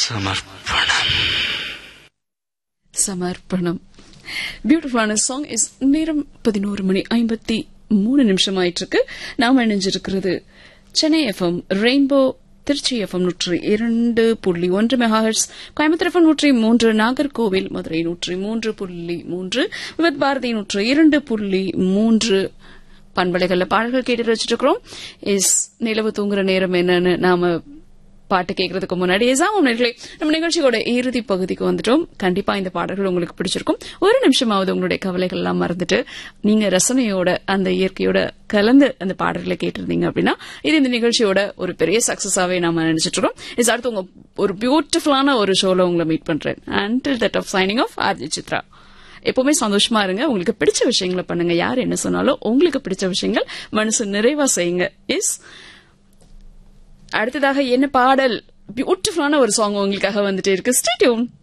சமர்ப்பணம் சமர்ப்பணம் பியூட்டிஃபுல்லான சாங் இஸ் நேரம் பதினோரு மணி ஐம்பத்தி மூணு நிமிஷம் ஆயிட்டு இருக்கு நாம இணைஞ்சிருக்கிறது Chennai F M rainbow Tiruchi F M நூற்றி இரண்டு புள்ளி ஒன்று மெகாஹெட்ஸ் கோயம்புத்தூர் எஃப்எம் நூற்றி மூன்று நாகர்கோவில் மதுரை நூற்றி மூன்று புள்ளி மூன்று விவத் பாரதி நூற்றி இரண்டு புள்ளி மூன்று பண்பலைகள்ல பாடல்கள் கேட்டு வச்சிட்டு இருக்கிறோம் இஸ் நிலவு தூங்குற நேரம் என்னன்னு நாம பாட்டு கேட்கறதுக்கு முன்னாடி எசாமம் நேர்களே நம்ம நிகழ்ச்சியோட இறுதி பகுதிக்கு வந்துட்டோம் கண்டிப்பா இந்த பாடல்கள் உங்களுக்கு பிடிச்சிருக்கும் ஒரு நிமிஷமாவது உங்களுடைய கவலைகள் எல்லாம் மறந்துட்டு நீங்க ரசனையோட அந்த இயற்கையோட கலந்து அந்த பாடல்களை கேட்டிருந்தீங்க அப்படின்னா இது இந்த நிகழ்ச்சியோட ஒரு பெரிய சக்சஸாவே நாம நினைச்சிட்டு இருக்கோம் இது அடுத்து உங்க ஒரு பியூட்டிஃபுல்லான ஒரு ஷோல உங்களை மீட் பண்றேன் until that of signing off R J Chitra எப்பவுமே சந்தோஷமா இருங்க உங்களுக்கு பிடிச்ச விஷயங்களை பண்ணுங்க யார் என்ன சொன்னாலும் உங்களுக்கு பிடிச்ச விஷயங்கள் மனசு நிறைவா செய்யுங்க இஸ் அடுத்ததாக என்ன பாடல் பியூட்டிஃபுல்லான ஒரு சாங் உங்களுக்காக வந்துட்டு இருக்கு ஸ்டேடியம்